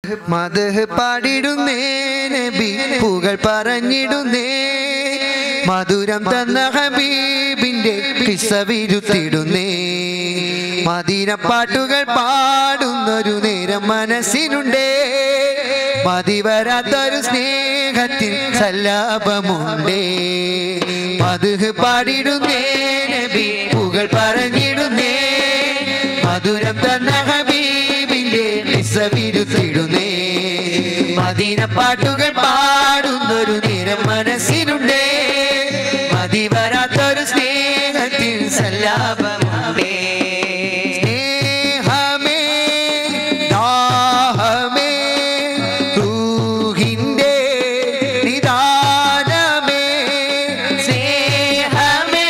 മത് പാടിടുന്നേ നബി പുകൾ പറഞ്ഞിടുന്നേ മധുരം തന്ന ഹബീബിന്റെ കിസ്സ വിരുത്തിടുന്നേ മദീന പാട്ടുകൾ പാടുന്നൊരു നേരം മനസ്സിനുണ്ടേ മതി വരാത്തൊരു സ്നേഹത്തിൽ സല്ലാപമുണ്ടേ മത് പാടിടുന്നേ നബി പുകൾ പറഞ്ഞിടുന്നേ മധുരം തന്ന ഹബീബിന്റെ കിസ്സ വിരുത്തിടുന്നേ മദീന പാട്ടുകൾ പാടുന്നൊരു നേരം മനസ്സിനുണ്ടേ മതി വരാത്തൊരു സ്നേഹത്തിൽ സല്ലാപമുണ്ടേ സ്നേഹമേ ദാഹമേ റൂഹിന്റെ നിദാനമേ സ്നേഹമേ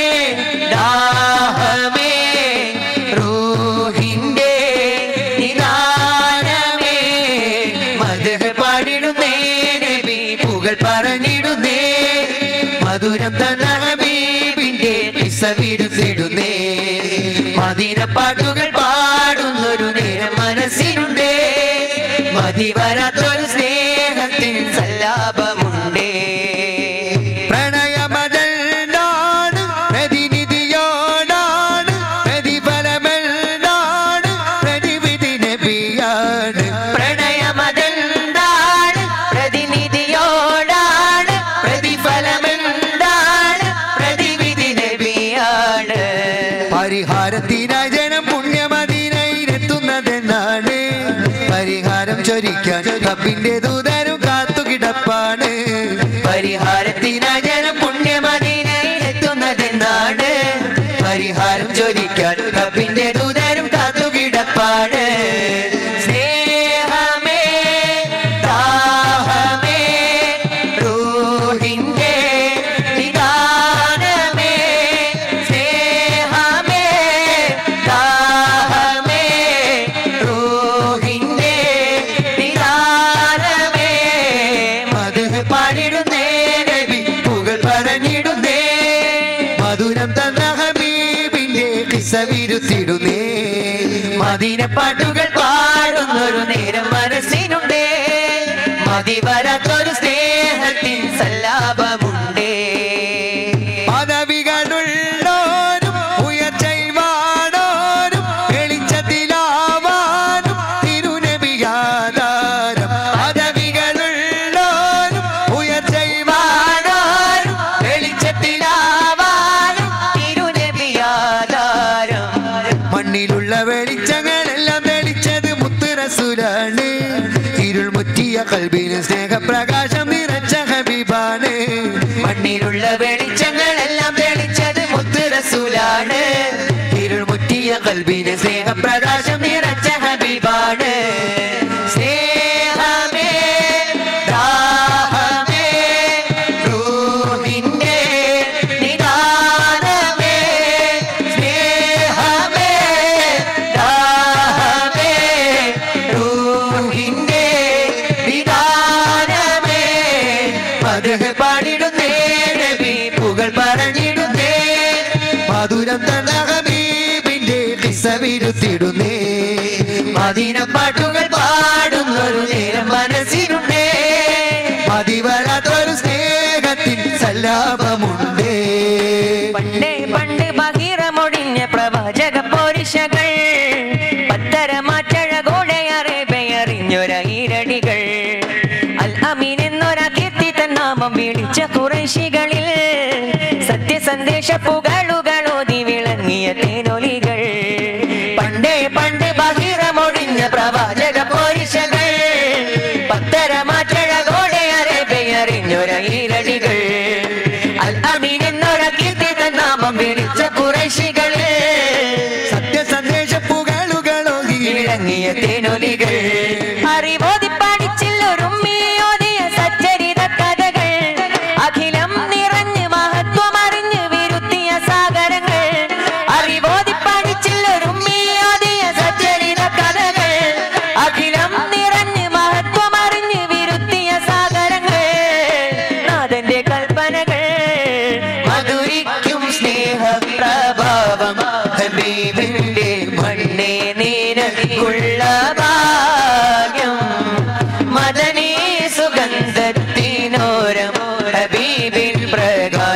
ദാഹമേ റൂഹിന്റെ നിദാനമേ മധുഹ പാടിടുന്നേ നബി പുകൾ പറഞ്ഞിടുന്നേ മധുരം തന്ന ഹബീബിന്റെ കിസ്സ വിരുത്തിടുന്നേ മദീന പാട്ടുകൾ പാടുന്നൊരു നേരം മനസ്സിനുണ്ടേ മതി വരാത്തൊരു സ്നേഹത്തിൽ സല്ലാപമുണ്ടേ പ്രണയമതാണ് പ്രതിനിധിയോടാണ് പ്രതിഫലമെന്താണ് പ്രതിവിധി നബിയാണ് പ്രണയമതെന്താണ് പ്രതിനിധിയോടാണ് പ്രതിഫലമെന്താണ് പ്രതിവിധി നബിയാണ് പരിഹാരത്തിനായി ജനം പുണ്യമതിനയിലെത്തുന്നതെന്നാണ് പരിഹാരം ചൊരിക്കാൻ റബ്ബിന്റെ ദൂതരും കാത്തുകിടപ്പാണ് പരിഹാരത്തിനായി ജനം പുണ്യമതിനയിലെത്തുന്നതെന്നാണ് പരിഹാരം ചൊരിക്കാൻ റബ്ബിന്റെ ദൂതരും കാത്തുകിടപ്പാണ് സ്നേഹമേ ദാഹമേ റൂഹിന്റെ നിദാനമേ സ്നേഹമേ ദാഹമേ റൂഹിന്റെ നിദാനമേ മധു പാടിടുന്നേ നബി പുകൾ പറഞ്ഞിടുന്നേ മധുരം തന്ന ഹബീബിന്റെ കിസ്സ വിരുത്തിടുന്നേ മദീന പാട്ടുകൾ പാടുന്നൊരു നേരം മനസ്സിനുണ്ടേ മതി വരാത്തൊരു സ്നേഹത്തിൻ സല്ലാപമുണ്ടേ പദവികളുള്ളോരും ഉയർച്ചൈവാണോരും വെളിച്ചത്തിലാവാനും തിരുനബിയാധാരം പദവികളുള്ളോരും ഉയർച്ചൈവാണോരും വെളിച്ചത്തിലാവാനും തിരുനബിയാധാരം മണ്ണിലുള്ള വെളിച്ചങ്ങളെല്ലാം തെളിച്ചത് മുത്തുറസുരാണ് ഇരുൾ മുറ്റിയ കൽബിന് സ്നേഹപ്രകാശം നിറച്ച ഹബീബാണ് മണ്ണിലുള്ള വെളിച്ചങ്ങളെല്ലാം തെളിച്ചത് മുത്തുറസുലാണ് ഇരുൾ മുറ്റിയ കൽബിന് സ്നേഹപ്രകാശം നിറച്ച ഹബീബാണ് സ്നേഹമേ ദാഹമേ റൂഹിന്റെ നിദാനമേ സ്നേഹമേ ദാഹമേ റൂഹിന്റെ നിദാനമേ മധുഹ പാടിടുന്നേ നബി പുകൾ പറഞ്ഞിടുന്നേ മധുരം തന്ന ഹബീബിന്റെ കിസ്സ വിരുത്തിടുന്നേ മദീന പാട്ടുകൾ പാടുന്നൊരു നേരം മനസ്സിനുണ്ടേ മതി വരാത്തൊരു സ്നേഹത്തിൻ സല്ലാപമുണ്ടേ പണ്ടേ പണ്ട് ബഹിറമൊടിഞ്ഞ പ്രവാചക പോരിശകൾ പത്തരമാറ്റഴകോടെ അറിഞ്ഞൊരയിരടികൾ അൽ അമീൻ എന്നൊര കീർത്തി തന്നാമം വിളിച്ച കുറേശികളിൽ സത്യസന്ദേശ പുകളുകളോതി വിളങ്ങിയ തേനൊലികൾ പണ്ടേ പണ്ട് ബഹിറമൊടിഞ്ഞ പ്രവാചക പോരിശകൾ പത്തരമാറ്റഴകോടെ അറിഞ്ഞൊരയിരടികൾ അൽ അമീൻ എന്നൊര കീർത്തി തന്നാമം വിളിച്ച കുറേശികളിൽ സത്യസന്ദേശ പുകളുകളോ ഇളങ്ങിയ തേനൊലികൾ അറിവോതി പഠിച്ചില്ലൊരുമ്മിയോതിയ സച്ചരിത കഥകൾ അഖിലം നിറഞ്ഞ് മഹത്വമറിഞ്ഞ് വിരുത്തിയ സാഗരങ്ങൾ അറിവോതി പഠിച്ചില്ലൊരുമ്മിയോതിയ സച്ചരിത കഥകൾ അഖിലം നിറഞ്ഞ് മഹത്വമറിഞ്ഞ് വിരുത്തിയ സാഗരങ്ങൾ നാഥന്റെ കൽപ്പനകൾ മധുരിക്കും സ്നേഹപ്രഭാവം ഹബീബിന്റെ മണ്ണേ നീനക്കുള്ള ഭാഗ്യം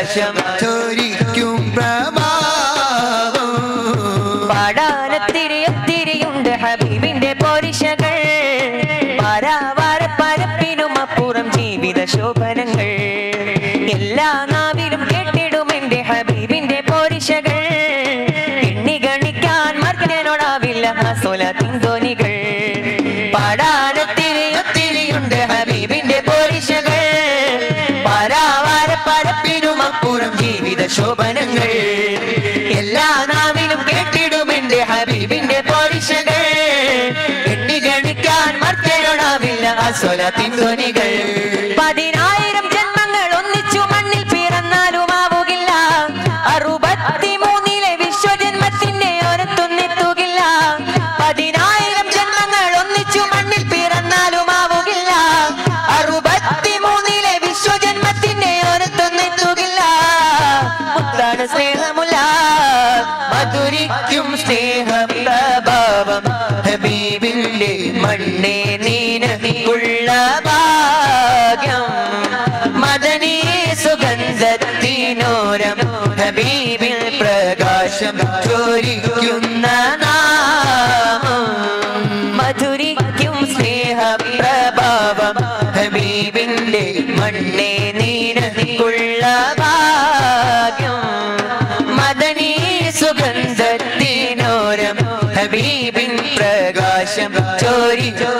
പ്രകാശം ചോരിക്കും പ്രഭാവം പാടാനത്തിരി ഒത്തിരിയുണ്ട് ഹബീബിന്റെ പോരിശകൾ പാരാവാര പരപ്പിനും അപ്പുറം ജീവിത ശോഭനങ്ങൾ എല്ലാ നാവിലും കേട്ടിടും എന്റെ ഹബീബിന്റെ പോരിശകൾ എണ്ണി ഗണിക്കാൻ മർദ്ദനോടാവില്ല സ്വലത്തിൻ ധ്വനികൾ പാടാനത്തിരി ഒത്തിരിയുണ്ട് ഹബീബിന്റെ പോരിശകൾ പാരാവാര പരപ്പിനും അപ്പുറം ജീവിത ശോഭനങ്ങൾ എല്ലാ നാവിലും കേട്ടിടുമെന്റെ ഹബീബിന്റെ പോരിശകൾ എണ്ണി ഗണിക്കാൻ മർത്തരോടാവില്ല അസ്വലത്തിൻ ധ്വനികൾ പതിനായിരം ജന്മങ്ങൾ ഒന്നിച്ചു മണ്ണിൽ പിറന്നാലും ആവുകില്ല അറുപത്തിമൂന്നിലെ വിശ്വജന്മത്തിന്റെ ഒരത്തൊന്നെത്തുകില്ല പതിനായിരം ജന്മങ്ങൾ ഒന്നിച്ചു മണ്ണിൽ പിറന്നാലും ആവുകില്ല അറുപത്തിമൂന്നിലെ വിശ്വജന്മത്തിന്റെ ഒരത്തൊന്നെത്തുകില്ല മുത്താണ് സ്നേഹമുല്ല മധുരിക്കും സ്നേഹപ്രഭാവം ഹബീബിന്റെ മണ്ണേ നീനുള്ള ഭാഗ്യം മദനീ സുഗന്ധത്തിനോരം ഹബീബിൽ പ്രകാശം ചോരിക്കുന്ന നാമം മധുരിക്കും സ്നേഹപ്രഭാവം ഹബീബിന്റെ മണ്ണേ നീനുള്ള ഭാഗ്യം മദനീ സുഗന്ധത്തിനോരം ഹബീബിൻ പ്രകാശം ചോരി